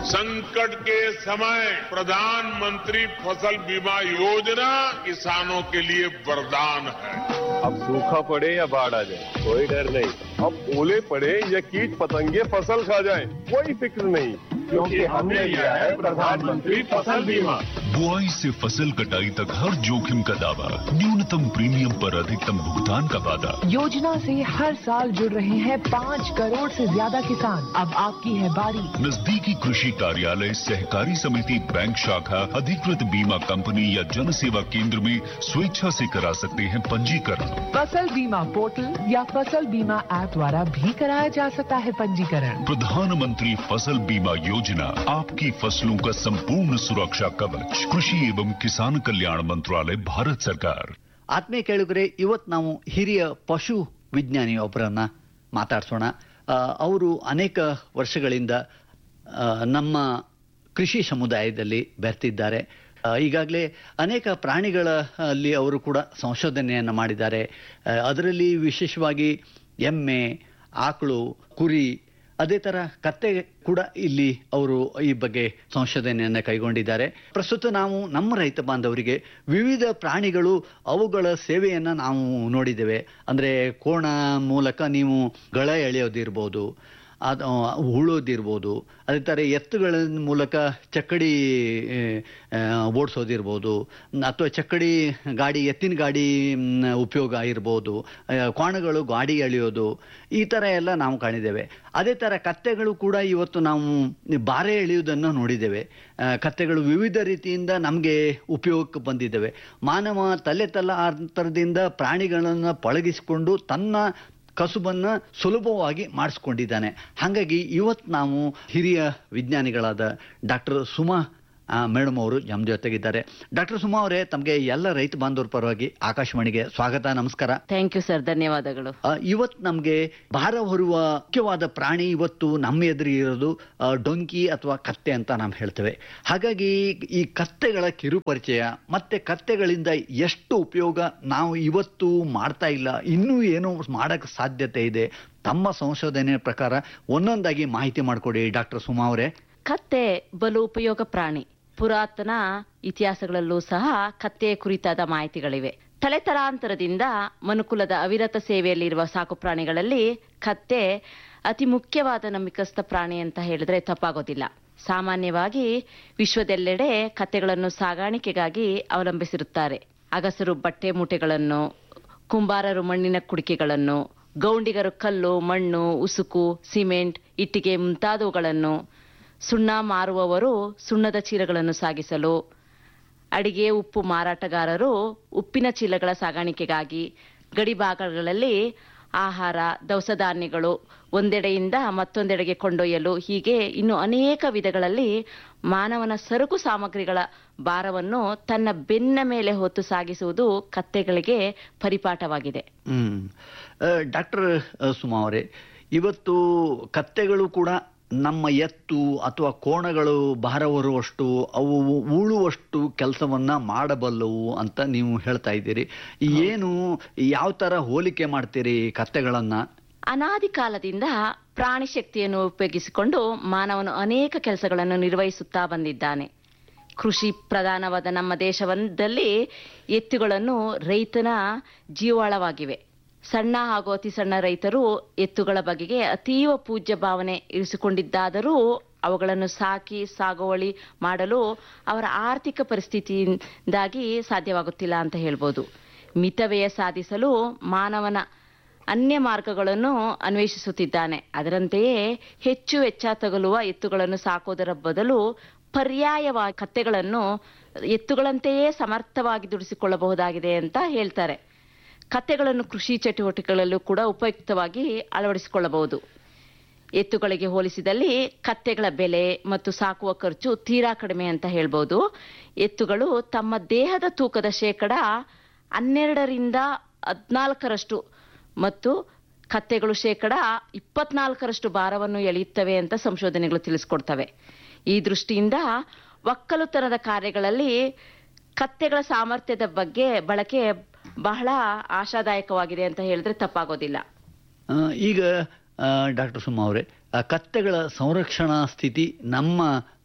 संकट के समय प्रधानमंत्री फसल बीमा योजना किसानों के लिए वरदान है अब सूखा पड़े या बाढ़ आ जाए कोई डर नहीं अब ओले पड़े या कीट पतंगे फसल खा जाए कोई फिक्र नहीं क्योंकि हमने लिया है प्रधानमंत्री फसल बीमा बुआई से फसल कटाई तक हर जोखिम का दावा न्यूनतम प्रीमियम पर अधिकतम भुगतान का वादा योजना से हर साल जुड़ रहे हैं पाँच करोड़ से ज्यादा किसान अब आपकी है बारी नजदीकी कृषि कार्यालय सहकारी समिति बैंक शाखा अधिकृत बीमा कंपनी या जन सेवा केंद्र में स्वेच्छा से करा सकते हैं पंजीकरण फसल बीमा पोर्टल या फसल बीमा ऐप द्वारा भी कराया जा सकता है पंजीकरण प्रधानमंत्री फसल बीमा योजना आपकी फसलों का संपूर्ण सुरक्षा कवच कृषि एवं किसान कल्याण मंत्रालय भारत सरकार ಆತ್ಮೀಯ ಕೇಳುಗರೆ ಇವತ್ತು ನಾವು ಹಿರಿಯ ಪಶು ವಿಜ್ಞಾನಿ ಒಬ್ಬರನ್ನ ಮಾತಾಡ್ಸೋಣ ಆ, ಅವರು ಅನೇಕ ವರ್ಷಗಳಿಂದ ಆ, ನಮ್ಮ ಕೃಷಿ ಸಮುದಾಯದಲ್ಲಿ ಬೆರ್ತಿದ್ದಾರೆ ಆ, ಈಗಾಗಲೇ ಅನೇಕ ಪ್ರಾಣಿಗಳ ಅಲ್ಲಿ ಅವರು ಕೂಡ ಸಂಶೋಧನೆಯನ್ನು ಮಾಡಿದ್ದಾರೆ ಆ, ಅದರಲ್ಲಿ ವಿಶೇಷವಾಗಿ ಎಮ್ಮೆ ಆಕಳು ಕುರಿ ಅದೇ ತರ ಕತ್ತೆ ಕೂಡ ಇಲ್ಲಿ ಅವರು ಈ ಬಗ್ಗೆ ಸಂಶೋಧನೆಯನ್ನು ಕೈಗೊಂಡಿದ್ದಾರೆ ಪ್ರಸ್ತುತ ನಾವು ನಮ್ಮ ರೈತ ಬಾಂಧವರಿಗೆ ವಿವಿಧ ಪ್ರಾಣಿಗಳು ಅವುಗಳ ಸೇವೆಯನ್ನು ನಾವು ನೋಡಿದ್ದೇವೆ ಅಂದರೆ ಕೋಣ ಮೂಲಕ ನೀವು ಗಳ ಎಳೆಯೋದಿರ್ಬೋದು ಅದು ಉಳೋದಿರ್ಬೋದು ಅದೇ ಥರ ಎತ್ತುಗಳ ಮೂಲಕ ಚಕ್ಕಡಿ ಆ, ಓಡಿಸೋದಿರ್ಬೋದು ಅಥವಾ ಚಕ್ಕಡಿ ಗಾಡಿ ಎತ್ತಿನ ಗಾಡಿ ಮ್, ಉಪಯೋಗ ಇರ್ಬೋದು ಆ, ಕ್ವಾಣಗಳು ಗಾಡಿ ಎಳೆಯೋದು ಈ ಥರ ಎಲ್ಲ ನಾವು ಕಾಣಿದ್ದೇವೆ ಅದೇ ಥರ ಕತ್ತೆಗಳು ಕೂಡ ಇವತ್ತು ನಾವು ಬಾರೆ ಎಳೆಯುವುದನ್ನು ನೋಡಿದ್ದೇವೆ ಆ, ಕತ್ತೆಗಳು ವಿವಿಧ ರೀತಿಯಿಂದ ನಮಗೆ ಉಪಯೋಗಕ್ಕೆ ಬಂದಿದ್ದೇವೆ ಮಾನವ ತಲೆ ತಲಾಂತರದಿಂದ ಪ್ರಾಣಿಗಳನ್ನು ಪಳಗಿಸಿಕೊಂಡು ತನ್ನ ಕಸುಬನ್ನ ಸುಲಭವಾಗಿ ಮಾಡಿಸ್ಕೊಂಡಿದ್ದಾನೆ ಹಾಗಾಗಿ ಇವತ್ತು ನಾವು ಹಿರಿಯ ವಿಜ್ಞಾನಿಗಳಾದ ಡಾಕ್ಟರ್ ಸುಮಾ ಮೇಡಮ್ ಅವರು ನಮ್ಮ ಜೊತೆಗಿದ್ದಾರೆ ಡಾಕ್ಟರ್ ಸುಮಾ ಅವರೇ ತಮಗೆ ಎಲ್ಲ ರೈತ ಬಾಂಧವರ ಪರವಾಗಿ ಆಕಾಶವಾಣಿಗೆ ಸ್ವಾಗತ ನಮಸ್ಕಾರ ಥ್ಯಾಂಕ್ ಯು ಸರ್ ಧನ್ಯವಾದಗಳು ಆ, ಇವತ್ತು ನಮಗೆ ಭಾರ ಹೊರುವ ಮುಖ್ಯವಾದ ಪ್ರಾಣಿ ಇವತ್ತು ನಮ್ಮ ಎದುರಿಗೆ ಇರೋದು ಆ, ಡೊಂಕಿ ಅಥವಾ ಕತ್ತೆ ಅಂತ ನಾವು ಹೇಳ್ತೇವೆ ಹಾಗಾಗಿ ಈ ಕತ್ತೆಗಳ ಕಿರು ಪರಿಚಯ ಮತ್ತೆ ಕತ್ತೆಗಳಿಂದ ಎಷ್ಟು ಉಪಯೋಗ ನಾವು ಇವತ್ತು ಮಾಡ್ತಾ ಇಲ್ಲ ಇನ್ನೂ ಏನೋ ಮಾಡಕ್ಕೆ ಸಾಧ್ಯತೆ ಇದೆ ತಮ್ಮ ಸಂಶೋಧನೆಯ ಪ್ರಕಾರ ಒಂದೊಂದಾಗಿ ಮಾಹಿತಿ ಮಾಡಿಕೊಡಿ ಡಾಕ್ಟರ್ ಸುಮಾ ಅವರೇ ಕತ್ತೆ ಬಲು ಉಪಯೋಗ ಪ್ರಾಣಿ ಪುರಾತನ ಇತಿಹಾಸಗಳಲ್ಲೂ ಸಹ ಕತ್ತೆಯ ಕುರಿತಾದ ಮಾಹಿತಿಗಳಿವೆ ತಲೆತಲಾಂತರದಿಂದ ಮನುಕುಲದ ಅವಿರತ ಸೇವೆಯಲ್ಲಿರುವ ಸಾಕು ಪ್ರಾಣಿಗಳಲ್ಲಿ ಕತ್ತೆ ಅತಿ ಮುಖ್ಯವಾದ ನಂಬಿಕಸ್ಥ ಪ್ರಾಣಿ ಅಂತ ಹೇಳಿದ್ರೆ ತಪ್ಪಾಗೋದಿಲ್ಲ ಸಾಮಾನ್ಯವಾಗಿ ವಿಶ್ವದೆಲ್ಲೆಡೆ ಕತ್ತೆಗಳನ್ನು ಸಾಗಾಣಿಕೆಗಾಗಿ ಅವಲಂಬಿಸಿರುತ್ತಾರೆ ಅಗಸರು ಬಟ್ಟೆ ಮೂಟೆಗಳನ್ನು ಕುಂಬಾರರು ಮಣ್ಣಿನ ಕುಡಿಕೆಗಳನ್ನು ಗೌಂಡಿಗರು ಕಲ್ಲು ಮಣ್ಣು ಉಸುಕು ಸಿಮೆಂಟ್ ಇಟ್ಟಿಗೆ ಮುಂತಾದವುಗಳನ್ನು ಸುಣ್ಣ ಮಾರುವವರು ಸುಣ್ಣದ ಚೀಲಗಳನ್ನು ಸಾಗಿಸಲು ಅಡಿಗೆ ಉಪ್ಪು ಮಾರಾಟಗಾರರು ಉಪ್ಪಿನ ಚೀಲಗಳ ಸಾಗಾಣಿಕೆಗಾಗಿ ಗಡಿ ಭಾಗಗಳಲ್ಲಿ ಆಹಾರ ದವಸ ಧಾನ್ಯಗಳು ಒಂದೆಡೆಯಿಂದ ಮತ್ತೊಂದೆಡೆಗೆ ಕೊಂಡೊಯ್ಯಲು ಹೀಗೆ ಇನ್ನು ಅನೇಕ ವಿಧಗಳಲ್ಲಿ ಮಾನವನ ಸರಕು ಸಾಮಗ್ರಿಗಳ ಭಾರವನ್ನು ತನ್ನ ಬೆನ್ನ ಮೇಲೆ ಹೊತ್ತು ಸಾಗಿಸುವುದು ಕತ್ತೆಗಳಿಗೆ ಪರಿಪಾಠವಾಗಿದೆ ಹ್ಮ್ ಡಾಕ್ಟರ್ ಸುಮಾ ಅವರೇ ಇವತ್ತು ಕತ್ತೆಗಳು ಕೂಡ ನಮ್ಮ ಎತ್ತು ಅಥವಾ ಕೋಣಗಳು ಭಾರ ಹೊರುವಷ್ಟು ಅವು ಉಳುವಷ್ಟು ಕೆಲಸವನ್ನ ಮಾಡಬಲ್ಲವು ಅಂತ ನೀವು ಹೇಳ್ತಾ ಇದ್ದೀರಿ ಏನು ಯಾವ ತರ ಹೋಲಿಕೆ ಮಾಡ್ತೀರಿ ಕತ್ತೆಗಳನ್ನ ಅನಾದಿ ಕಾಲದಿಂದ ಪ್ರಾಣಿ ಶಕ್ತಿಯನ್ನು ಉಪಯೋಗಿಸಿಕೊಂಡು ಮಾನವನು ಅನೇಕ ಕೆಲಸಗಳನ್ನು ನಿರ್ವಹಿಸುತ್ತಾ ಬಂದಿದ್ದಾನೆ ಕೃಷಿ ಪ್ರಧಾನವಾದ ನಮ್ಮ ದೇಶದಲ್ಲಿ ಎತ್ತುಗಳನ್ನು ರೈತನ ಜೀವಾಳವಾಗಿವೆ ಸಣ್ಣ ಹಾಗೂ ಅತಿ ಸಣ್ಣ ರೈತರು ಎತ್ತುಗಳ ಬಗೆಗೆ ಅತೀವ ಪೂಜ್ಯ ಭಾವನೆ ಇರಿಸಿಕೊಂಡಿದ್ದಾದರೂ ಅವುಗಳನ್ನು ಸಾಕಿ ಸಾಗುವಳಿ ಮಾಡಲು ಅವರ ಆರ್ಥಿಕ ಪರಿಸ್ಥಿತಿಯಿಂದಾಗಿ ಸಾಧ್ಯವಾಗುತ್ತಿಲ್ಲ ಅಂತ ಹೇಳ್ಬೋದು ಮಿತವ್ಯಯ ಸಾಧಿಸಲು ಮಾನವನ ಅನ್ಯ ಮಾರ್ಗಗಳನ್ನು ಅನ್ವೇಷಿಸುತ್ತಿದ್ದಾನೆ ಅದರಂತೆಯೇ ಹೆಚ್ಚು ವೆಚ್ಚ ತಗಲುವ ಎತ್ತುಗಳನ್ನು ಸಾಕೋದರ ಬದಲು ಪರ್ಯಾಯವಾಗಿ ಕತ್ತೆಗಳನ್ನು ಎತ್ತುಗಳಂತೆಯೇ ಸಮರ್ಥವಾಗಿ ದುಡಿಸಿಕೊಳ್ಳಬಹುದಾಗಿದೆ ಅಂತ ಹೇಳ್ತಾರೆ ಕತ್ತೆಗಳನ್ನು ಕೃಷಿ ಚಟುವಟಿಕೆಗಳಲ್ಲೂ ಕೂಡ ಉಪಯುಕ್ತವಾಗಿ ಅಳವಡಿಸಿಕೊಳ್ಳಬಹುದು ಎತ್ತುಗಳಿಗೆ ಹೋಲಿಸಿದಲ್ಲಿ ಕತ್ತೆಗಳ ಬೆಲೆ ಮತ್ತು ಸಾಕುವ ಖರ್ಚು ತೀರಾ ಕಡಿಮೆ ಅಂತ ಹೇಳ್ಬೋದು ಎತ್ತುಗಳು ತಮ್ಮ ದೇಹದ ತೂಕದ ಶೇಕಡ ಹನ್ನೆರಡರಿಂದ ಹದಿನಾಲ್ಕರಷ್ಟು ಮತ್ತು ಕತ್ತೆಗಳು ಶೇಕಡ ಇಪ್ಪತ್ನಾಲ್ಕರಷ್ಟು ಭಾರವನ್ನು ಎಳೆಯುತ್ತವೆ ಅಂತ ಸಂಶೋಧನೆಗಳು ತಿಳಿಸ್ಕೊಡ್ತವೆ ಈ ದೃಷ್ಟಿಯಿಂದ ಒಕ್ಕಲುತನದ ಕಾರ್ಯಗಳಲ್ಲಿ ಕತ್ತೆಗಳ ಸಾಮರ್ಥ್ಯದ ಬಗ್ಗೆ ಬಳಕೆ ಬಹಳ ಆಶಾದಾಯಕವಾಗಿದೆ ಅಂತ ಹೇಳಿದ್ರೆ ತಪ್ಪಾಗೋದಿಲ್ಲ ಆ, ಈಗ ಡಾಕ್ಟರ್ ಸುಮಾ ಅವರೇ ಆ ಕತ್ತೆಗಳ ಸಂರಕ್ಷಣಾ ಸ್ಥಿತಿ ನಮ್ಮ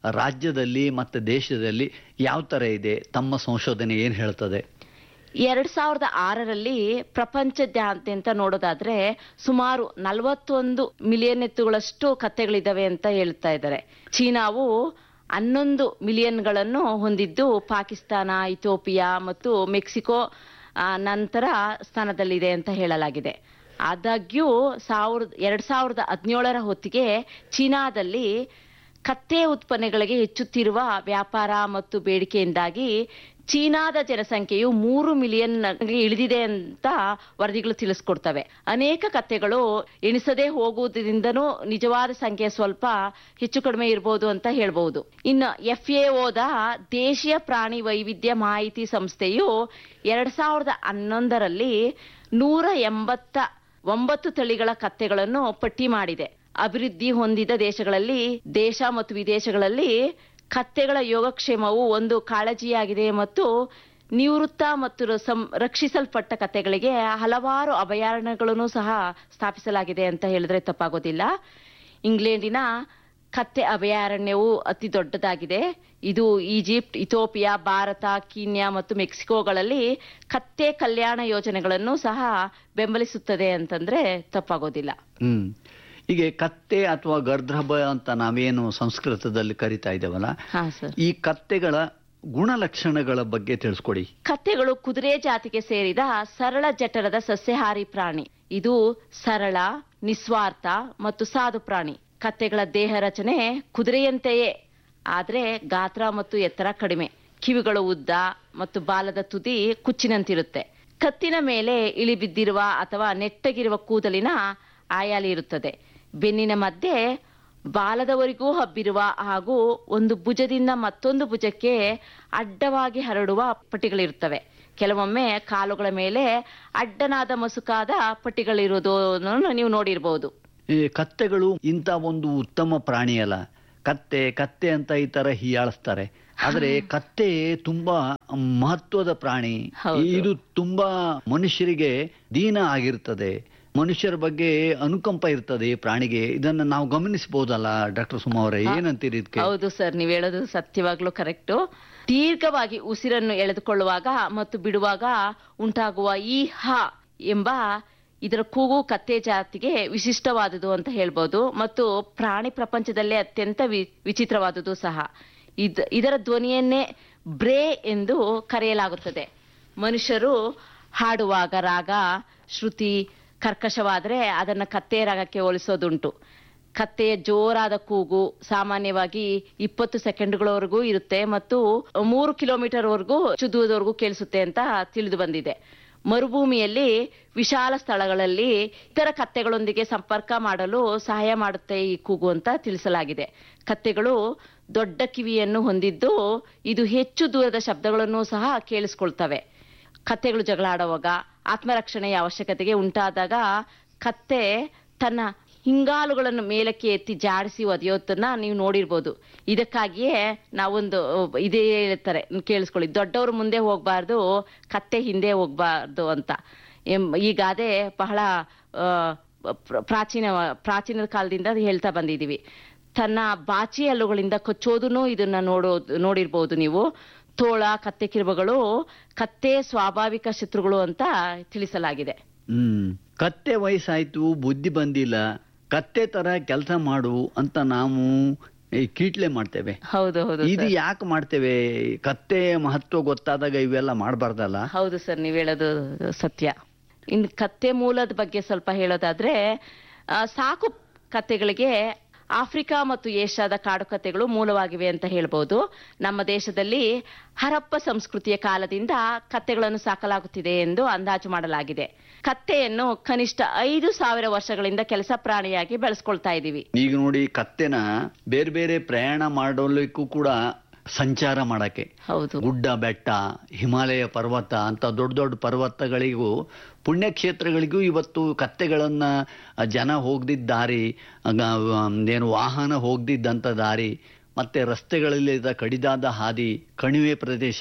ರಾಜ್ಯದಲ್ಲಿ ಮತ್ತು ದೇಶದಲ್ಲಿ ಯಾವ ಥರ ಇದೆ ತಮ್ಮ ಸಂಶೋಧನೆ ಏನು ಹೇಳ್ತದೆ ಎರಡ್ ಸಾವಿರದ ಆರರಲ್ಲಿ ಪ್ರಪಂಚದಾದ್ಯಂತ ನೋಡೋದಾದ್ರೆ ಸುಮಾರು ನಲವತ್ತೊಂದು ಮಿಲಿಯನ್ ಎತ್ತುಗಳಷ್ಟು ಕತ್ತೆಗಳಿದಾವೆ ಅಂತ ಹೇಳ್ತಾ ಇದ್ದಾರೆ ಚೀನಾವು ಹನ್ನೊಂದು ಮಿಲಿಯನ್ಗಳನ್ನು ಹೊಂದಿದ್ದು ಪಾಕಿಸ್ತಾನ ಇಥೋಪಿಯಾ ಮತ್ತು ಮೆಕ್ಸಿಕೋ ಆ, ನಂತರ ಸ್ಥಾನದಲ್ಲಿದೆ ಅಂತ ಹೇಳಲಾಗಿದೆ ಆದಾಗ್ಯೂ ಸಾವಿರದ ಎರಡ್ ಸಾವಿರದ ಹದಿನೇಳರ ಹೊತ್ತಿಗೆ ಚೀನಾದಲ್ಲಿ ಕತ್ತೆ ಉತ್ಪನ್ನಗಳಿಗೆ ಹೆಚ್ಚುತ್ತಿರುವ ವ್ಯಾಪಾರ ಮತ್ತು ಬೇಡಿಕೆಯಿಂದಾಗಿ ಚೀನಾದ ಜನಸಂಖ್ಯೆಯು ಮೂರು ಮಿಲಿಯನ್ ಇಳಿದಿದೆ ಅಂತ ವರದಿಗಳು ತಿಳಿಸ್ಕೊಡ್ತವೆ ಅನೇಕ ಕತ್ತೆಗಳು ಎಣಿಸದೇ ಹೋಗುವುದರಿಂದನೂ ನಿಜವಾದ ಸಂಖ್ಯೆ ಸ್ವಲ್ಪ ಹೆಚ್ಚು ಕಡಿಮೆ ಇರಬಹುದು ಅಂತ ಹೇಳ್ಬಹುದು ಇನ್ನು ಎಫ್ ಎಒದ ದೇಶೀಯ ಪ್ರಾಣಿ ವೈವಿಧ್ಯ ಮಾಹಿತಿ ಸಂಸ್ಥೆಯು ಎರಡ್ ಸಾವಿರದ ಹನ್ನೊಂದರಲ್ಲಿ ನೂರ ಎಂಬತ್ತ ಒಂಬತ್ತು ತಳಿಗಳ ಕತ್ತೆಗಳನ್ನು ಪಟ್ಟಿ ಮಾಡಿದೆ ಅಭಿವೃದ್ಧಿ ಹೊಂದಿದ ದೇಶಗಳಲ್ಲಿ ದೇಶ ಮತ್ತು ವಿದೇಶಗಳಲ್ಲಿ ಕತ್ತೆಗಳ ಯೋಗಕ್ಷೇಮವು ಒಂದು ಕಾಳಜಿಯಾಗಿದೆ ಮತ್ತು ನಿವೃತ್ತ ಮತ್ತು ರ- ಸಂ- ರಕ್ಷಿಸಲ್ಪಟ್ಟ ಕತ್ತೆಗಳಿಗೆ ಹಲವಾರು ಅಭಯಾರಣ್ಯಗಳನ್ನು ಸಹ ಸ್ಥಾಪಿಸಲಾಗಿದೆ ಅಂತ ಹೇಳಿದ್ರೆ ತಪ್ಪಾಗೋದಿಲ್ಲ ಇಂಗ್ಲೆಂಡಿನ ಕತ್ತೆ ಅಭಯಾರಣ್ಯವು ಅತಿ ದೊಡ್ಡದಾಗಿದೆ ಇದು ಈಜಿಪ್ಟ್ ಇಥೋಪಿಯಾ ಭಾರತ ಕೀನ್ಯಾ ಮತ್ತು ಮೆಕ್ಸಿಕೋಗಳಲ್ಲಿ ಕತ್ತೆ ಕಲ್ಯಾಣ ಯೋಜನೆಗಳನ್ನು ಸಹ ಬೆಂಬಲಿಸುತ್ತದೆ ಅಂತಂದ್ರೆ ತಪ್ಪಾಗೋದಿಲ್ಲ ಹ್ಮ್ ಹೀಗೆ ಕತ್ತೆ ಅಥವಾ ಗರ್ಧಬ ಅಂತ ನಾವೇನು ಸಂಸ್ಕೃತದಲ್ಲಿ ಕರಿತಾ ಇದ್ದೇವಲ್ಲ ಹಾ ಸರ್ ಈ ಕತ್ತೆಗಳ ಗುಣಲಕ್ಷಣಗಳ ಬಗ್ಗೆ ತಿಳಿಸ್ಕೊಡಿ ಕತ್ತೆಗಳು ಕುದುರೆ ಜಾತಿಗೆ ಸೇರಿದ ಸರಳ ಜಠರದ ಸಸ್ಯಾಹಾರಿ ಪ್ರಾಣಿ ಇದು ಸರಳ ನಿಸ್ವಾರ್ಥ ಮತ್ತು ಸಾಧು ಪ್ರಾಣಿ ಕತ್ತೆಗಳ ದೇಹ ರಚನೆ ಕುದುರೆಯಂತೆಯೇ ಆದ್ರೆ ಗಾತ್ರ ಮತ್ತು ಎತ್ತರ ಕಡಿಮೆ ಕಿವಿಗಳು ಉದ್ದ ಮತ್ತು ಬಾಲದ ತುದಿ ಕುಚ್ಚಿನಂತಿರುತ್ತೆ ಕತ್ತಿನ ಮೇಲೆ ಇಳಿಬಿದ್ದಿರುವ ಅಥವಾ ನೆಟ್ಟಗಿರುವ ಕೂದಲಿನ ಆಯಾಲಿ ಇರುತ್ತದೆ ಬೆನ್ನಿನ ಮಧ್ಯೆ ಬಾಲದವರೆಗೂ ಹಬ್ಬಿರುವ ಹಾಗೂ ಒಂದು ಭುಜದಿಂದ ಮತ್ತೊಂದು ಭುಜಕ್ಕೆ ಅಡ್ಡವಾಗಿ ಹರಡುವ ಪಟ್ಟಿಗಳಿರುತ್ತವೆ ಕೆಲವೊಮ್ಮೆ ಕಾಲುಗಳ ಮೇಲೆ ಅಡ್ಡನಾದ ಮಸುಕಾದ ಪಟ್ಟಿಗಳಿರುವುದನ್ನು ನೀವು ನೋಡಿರಬಹುದು ಈ ಕತ್ತೆಗಳು ಇಂಥ ಒಂದು ಉತ್ತಮ ಪ್ರಾಣಿ ಅಲ್ಲ ಕತ್ತೆ ಕತ್ತೆ ಅಂತ ಈ ತರ ಹೀಯಾಳಿಸ್ತಾರೆ ಆದ್ರೆ ಕತ್ತೆ ತುಂಬಾ ಮಹತ್ವದ ಪ್ರಾಣಿ ಹೌದು. ಇದು ತುಂಬಾ ಮನುಷ್ಯರಿಗೆ ದೀನ ಆಗಿರ್ತದೆ ಮನುಷ್ಯರ ಬಗ್ಗೆ ಅನುಕಂಪ ಇರ್ತದೆ ಈ ಪ್ರಾಣಿಗೆ ಇದನ್ನ ನಾವು ಗಮನಿಸಬಹುದಲ್ಲ ಡಾಕ್ಟರ್ ಸುಮಾ ಅವರೇ ಏನಂತೀರಿ ಇದಕ್ಕೆ ಹೌದು ಸರ್ ನೀವು ಹೇಳೋದು ಸತ್ಯವಾಗ್ಲೂ ಕರೆಕ್ಟು ದೀರ್ಘವಾಗಿ ಉಸಿರನ್ನು ಎಳೆದುಕೊಳ್ಳುವಾಗ ಮತ್ತು ಬಿಡುವಾಗ ಉಂಟಾಗುವ ಈ ಹ ಎಂಬ ಇದರ ಕೂಗು ಕತ್ತೆ ಜಾತಿಗೆ ವಿಶಿಷ್ಟವಾದುದು ಅಂತ ಹೇಳ್ಬೋದು ಮತ್ತು ಪ್ರಾಣಿ ಪ್ರಪಂಚದಲ್ಲೇ ಅತ್ಯಂತ ವಿ- ವಿಚಿತ್ರವಾದುದು ಸಹ ಇದ್ ಇದರ ಧ್ವನಿಯನ್ನೇ ಬ್ರೇ ಎಂದು ಕರೆಯಲಾಗುತ್ತದೆ ಮನುಷ್ಯರು ಹಾಡುವಾಗ ರಾಗ ಶ್ರುತಿ ಕರ್ಕಶವಾದರೆ ಅದನ್ನು ಕತ್ತೆ ರಾಗಕ್ಕೆ ಹೋಲಿಸೋದುಂಟು ಕತ್ತೆಯ ಜೋರಾದ ಕೂಗು ಸಾಮಾನ್ಯವಾಗಿ ಇಪ್ಪತ್ತು ಸೆಕೆಂಡ್ಗಳವರೆಗೂ ಇರುತ್ತೆ ಮತ್ತು ಮೂರು ಕಿಲೋಮೀಟರ್ ವರೆಗೂ ದೂರದವರೆಗೂ ಕೇಳಿಸುತ್ತೆ ಅಂತ ತಿಳಿದು ಬಂದಿದೆ ಮರುಭೂಮಿಯಲ್ಲಿ ವಿಶಾಲ ಸ್ಥಳಗಳಲ್ಲಿ ಇತರ ಕತ್ತೆಗಳೊಂದಿಗೆ ಸಂಪರ್ಕ ಮಾಡಲು ಸಹಾಯ ಮಾಡುತ್ತೆ ಈ ಕೂಗು ಅಂತ ತಿಳಿಸಲಾಗಿದೆ ಕತ್ತೆಗಳು ದೊಡ್ಡ ಕಿವಿಯನ್ನು ಹೊಂದಿದ್ದು ಇದು ಹೆಚ್ಚು ದೂರದ ಶಬ್ದಗಳನ್ನು ಸಹ ಕೇಳಿಸ್ಕೊಳ್ತವೆ ಕತ್ತೆಗಳು ಜಗಳ ಆಡುವಾಗ ಆತ್ಮರಕ್ಷಣೆಯ ಅವಶ್ಯಕತೆಗೆ ಉಂಟಾದಾಗ ಕತ್ತೆ ತನ್ನ ಹಿಂಗಾಲುಗಳನ್ನು ಮೇಲಕ್ಕೆ ಎತ್ತಿ ಜಾಡಿಸಿ ಒದೆಯೋದನ್ನ ನೀವು ನೋಡಿರ್ಬೋದು ಇದಕ್ಕಾಗಿಯೇ ನಾವೊಂದು ಇದೇ ಹೇಳ್ತಾರೆ ಕೇಳಿಸ್ಕೊಳ್ಳಿ ದೊಡ್ಡವರು ಮುಂದೆ ಹೋಗ್ಬಾರ್ದು ಕತ್ತೆ ಹಿಂದೆ ಹೋಗ್ಬಾರ್ದು ಅಂತ ಎಂ- ಈ ಗಾದೆ ಬಹಳ ಆ, ಪ್ರ- ಪ್ರಾಚೀನ ಪ್ರಾಚೀನ ಕಾಲದಿಂದ ಹೇಳ್ತಾ ಬಂದಿದ್ದೀವಿ ತನ್ನ ಬಾಚಿ ಹಲ್ಲುಗಳಿಂದ ಕೊಚ್ಚೋದನ್ನು ಇದನ್ನ ನೋಡೋ ನೋಡಿರ್ಬೋದು ನೀವು ತೋಳ ಕತ್ತೆ ಕಿರುಬಗಳು ಕತ್ತೆ ಸ್ವಾಭಾವಿಕ ಶತ್ರುಗಳು ಅಂತ ತಿಳಿಸಲಾಗಿದೆ ಹ್ಮ್ ಕತ್ತೆ ವಯಸ್ಸಾಯ್ತು ಬುದ್ಧಿ ಬಂದಿಲ್ಲ ಕತ್ತೆ ತರ ಕೆಲಸ ಮಾಡು ಅಂತ ನಾವು ಈ ಕೀಟ್ಲೆ ಮಾಡ್ತೇವೆ ಹೌದು ಹೌದು ಇದು ಸರ್. ಯಾಕೆ ಮಾಡ್ತೇವೆ ಕತ್ತೆ ಮಹತ್ವ ಗೊತ್ತಾದಾಗ ಇವೆಲ್ಲ ಮಾಡಬಾರ್ದಲ್ಲ ಹೌದು ಸರ್ ನೀವು ಹೇಳೋದು ಸತ್ಯ ಇನ್ನು ಕತ್ತೆ ಮೂಲದ ಬಗ್ಗೆ ಸ್ವಲ್ಪ ಹೇಳೋದಾದ್ರೆ ಆ, ಸಾಕು ಕತ್ತೆಗಳಿಗೆ ಆಫ್ರಿಕಾ ಮತ್ತು ಏಷ್ಯಾದ ಕಾಡು ಕತ್ತೆಗಳು ಮೂಲವಾಗಿವೆ ಅಂತ ಹೇಳ್ಬೋದು ನಮ್ಮ ದೇಶದಲ್ಲಿ ಹರಪ್ಪ ಸಂಸ್ಕೃತಿಯ ಕಾಲದಿಂದ ಕತ್ತೆಗಳನ್ನು ಸಾಕಲಾಗುತ್ತಿದೆ ಎಂದು ಅಂದಾಜು ಮಾಡಲಾಗಿದೆ ಕತ್ತೆಯನ್ನು ಕನಿಷ್ಠ ಐದು ಸಾವಿರ ವರ್ಷಗಳಿಂದ ಕೆಲಸ ಪ್ರಾಣಿಯಾಗಿ ಬೆಳೆಸ್ಕೊಳ್ತಾ ಇದ್ದೀವಿ ಈಗ ನೋಡಿ ಕತ್ತೆನ ಬೇರೆ ಬೇರೆ ಪ್ರಯಾಣ ಮಾಡಲಿಕ್ಕೂ ಕೂಡ ಸಂಚಾರ ಮಾಡಕ್ಕೆ ಹೌದು ಗುಡ್ಡ ಬೆಟ್ಟ ಹಿಮಾಲಯ ಪರ್ವತ ಅಂತ ದೊಡ್ಡ ದೊಡ್ಡ ಪರ್ವತಗಳಿಗೂ ಪುಣ್ಯಕ್ಷೇತ್ರಗಳಿಗೂ ಇವತ್ತು ಕತ್ತೆಗಳನ್ನ ಜನ ಹೋಗ್ದಿದ್ದ ದಾರಿ ಆಗ, ಆಮ್, ಏನು ವಾಹನ ಹೋಗ್ದಿದ್ದಂಥ ದಾರಿ ಮತ್ತೆ ರಸ್ತೆಗಳಲ್ಲಿ ಕಡಿದಾದ ಹಾದಿ ಕಣಿವೆ ಪ್ರದೇಶ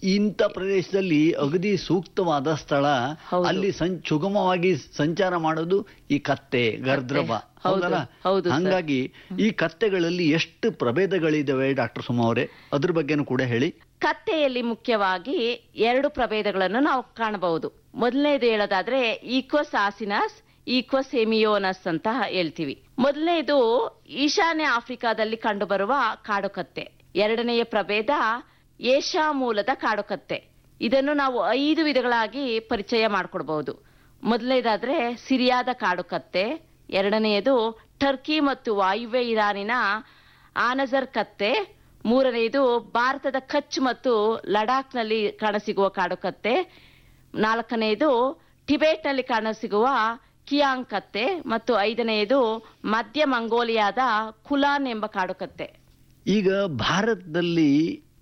ಇಂಥ ಪ್ರದೇಶದಲ್ಲಿ ಅಗದಿ ಸೂಕ್ತವಾದ ಸ್ಥಳ ಹೌದು. ಅಲ್ಲಿ ಸಂ ಸುಗಮವಾಗಿ ಸಂಚಾರ ಮಾಡೋದು ಈ ಕತ್ತೆ ಗರ್ದ್ರಬ ಹೌದು, ಹೌದಲ್ಲ ಹೌದು ಸರ್. ಹಂಗಾಗಿ ಈ ಕತ್ತೆಗಳಲ್ಲಿ ಎಷ್ಟು ಪ್ರಭೇದಗಳಿದಾವೆ ಡಾಕ್ಟರ್ ಸುಮಾ ಅವರೇ ಅದ್ರ ಬಗ್ಗೆನೂ ಕೂಡ ಹೇಳಿ ಕತ್ತೆಯಲ್ಲಿ ಮುಖ್ಯವಾಗಿ ಎರಡು ಪ್ರಭೇದಗಳನ್ನು ನಾವು ಕಾಣಬಹುದು ಮೊದಲನೇದು ಹೇಳೋದಾದ್ರೆ ಈಕ್ವಸ್ ಆಸಿನಸ್ ಈಕ್ವಸ್ ಎಮಿಯೋನಸ್ ಅಂತ ಹೇಳ್ತೀವಿ ಮೊದಲನೇದು ಈಶಾನ್ಯ ಆಫ್ರಿಕಾದಲ್ಲಿ ಕಂಡುಬರುವ ಕಾಡುಕತ್ತೆ ಎರಡನೆಯ ಪ್ರಭೇದ ಏಷ್ಯಾ ಮೂಲದ ಕಾಡುಕತ್ತೆ ಇದನ್ನು ನಾವು ಐದು ವಿಧಗಳಾಗಿ ಪರಿಚಯ ಮಾಡಿಕೊಡ್ಬಹುದು ಮೊದಲನೇದಾದ್ರೆ ಸಿರಿಯಾದ ಕಾಡುಕತ್ತೆ ಎರಡನೆಯದು ಟರ್ಕಿ ಮತ್ತು ವಾಯುವ್ಯ ಇರಾನಿನ ಆನಜರ್ ಕತ್ತೆ ಮೂರನೆಯದು ಭಾರತದ ಕಚ್ ಮತ್ತು ಲಡಾಖ್ನಲ್ಲಿ ಕಾಣಸಿಗುವ ಕಾಡುಕತ್ತೆ ನಾಲ್ಕನೆಯದು ಟಿಬೆಟ್ನಲ್ಲಿ ಕಾಣಸಿಗುವ ಕಿಯಾಂಗ್ ಕತ್ತೆ ಮತ್ತು ಐದನೆಯದು ಮಧ್ಯ ಮಂಗೋಲಿಯಾದ ಕುಲಾನ್ ಎಂಬ ಕಾಡುಕತ್ತೆ ಈಗ ಭಾರತದಲ್ಲಿ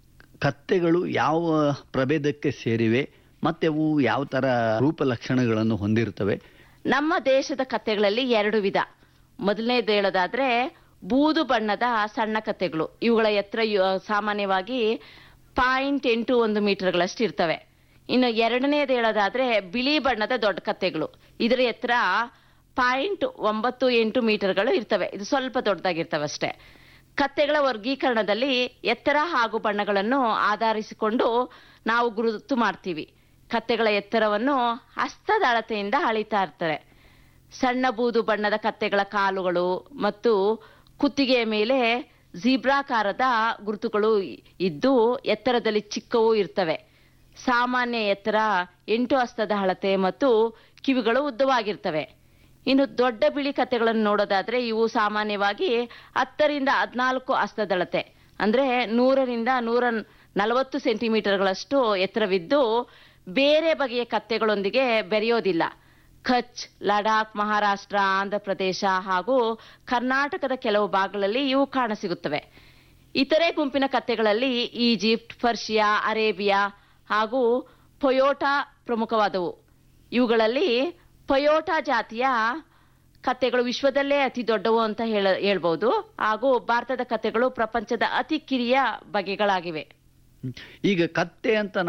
ಕತ್ತೆಗಳು ಯಾವ ಪ್ರಭೇದಕ್ಕೆ ಸೇರಿವೆ ಮತ್ತೆ ಅವು ಯಾವ ತರ ರೂಪ ಲಕ್ಷಣಗಳನ್ನು ಹೊಂದಿರ್ತವೆ ನಮ್ಮ ದೇಶದ ಕತ್ತೆಗಳಲ್ಲಿ ಎರಡು ವಿಧ ಮೊದಲನೇದು ಹೇಳೋದಾದ್ರೆ ಬೂದು ಬಣ್ಣದ ಸಣ್ಣ ಕತ್ತೆಗಳು ಇವುಗಳ ಎತ್ತರ ಯು- ಸಾಮಾನ್ಯವಾಗಿ ಪಾಯಿಂಟ್ ಎಂಟು ಒಂದು ಮೀಟರ್ಗಳಷ್ಟು ಇರ್ತವೆ ಇನ್ನು ಎರಡನೇದು ಹೇಳೋದಾದ್ರೆ ಬಿಳಿ ಬಣ್ಣದ ದೊಡ್ಡ ಕತ್ತೆಗಳು ಇದರ ಎತ್ತರ ಪಾಯಿಂಟ್ ಒಂಬತ್ತು ಎಂಟು ಮೀಟರ್ಗಳು ಇರ್ತವೆ ಇದು ಸ್ವಲ್ಪ ದೊಡ್ಡದಾಗಿರ್ತವೆ ಅಷ್ಟೇ ಕತ್ತೆಗಳ ವರ್ಗೀಕರಣದಲ್ಲಿ ಎತ್ತರ ಹಾಗೂ ಬಣ್ಣಗಳನ್ನು ಆಧರಿಸಿಕೊಂಡು ನಾವು ಗುರುತು ಮಾಡ್ತೀವಿ ಕತ್ತೆಗಳ ಎತ್ತರವನ್ನು ಹಸ್ತದ ಅಳತೆಯಿಂದ ಅಳಿತಾ ಇರ್ತಾರೆ ಸಣ್ಣ ಬೂದು ಬಣ್ಣದ ಕತ್ತೆಗಳ ಕಾಲುಗಳು ಮತ್ತು ಕುತ್ತಿಗೆಯ ಮೇಲೆ ಝೀಬ್ರಾಕಾರದ ಗುರುತುಗಳು ಇದ್ದು ಎತ್ತರದಲ್ಲಿ ಚಿಕ್ಕವೂ ಇರ್ತವೆ ಸಾಮಾನ್ಯ ಎತ್ತರ ಎಂಟು ಹಸ್ತದ ಅಳತೆ ಮತ್ತು ಕಿವಿಗಳು ಉದ್ದವಾಗಿರ್ತವೆ ಇನ್ನು ದೊಡ್ಡ ಬಿಳಿ ಕತ್ತೆಗಳನ್ನು ನೋಡೋದಾದ್ರೆ ಇವು ಸಾಮಾನ್ಯವಾಗಿ ಹತ್ತರಿಂದ ಹದಿನಾಲ್ಕು ಹಸ್ತದಳತೆ ಅಂದ್ರೆ ನೂರರಿಂದ ನೂರ ನಲವತ್ತು ಸೆಂಟಿಮೀಟರ್ಗಳಷ್ಟು ಎತ್ತರವಿದ್ದು ಬೇರೆ ಬಗೆಯ ಕತ್ತೆಗಳೊಂದಿಗೆ ಬೆರೆಯೋದಿಲ್ಲ ಕಚ್ ಲಡಾಖ್ ಮಹಾರಾಷ್ಟ್ರ ಆಂಧ್ರ ಪ್ರದೇಶ ಹಾಗೂ ಕರ್ನಾಟಕದ ಕೆಲವು ಭಾಗಗಳಲ್ಲಿ ಇವು ಕಾಣಸಿಗುತ್ತವೆ ಇತರೆ ಗುಂಪಿನ ಕತ್ತೆಗಳಲ್ಲಿ ಈಜಿಪ್ಟ್ ಪರ್ಷಿಯಾ ಅರೇಬಿಯಾ ಹಾಗೂ ಪೊಯೋಟಾ ಪ್ರಮುಖವಾದವು ಇವುಗಳಲ್ಲಿ ಪೊಯೋಟಾ ಜಾತಿಯ ಕತ್ತೆಗಳು ವಿಶ್ವದಲ್ಲೇ ಅತಿ ದೊಡ್ಡವು ಅಂತ ಹೇಳ ಹೇಳ್ಬೋದು ಹಾಗೂ ಭಾರತದ ಕತ್ತೆಗಳು ಪ್ರಪಂಚದ ಅತಿ ಕಿರಿಯ ಬಗೆಗಳಾಗಿವೆ ಈಗ ಕತ್ತೆ ಅಂತ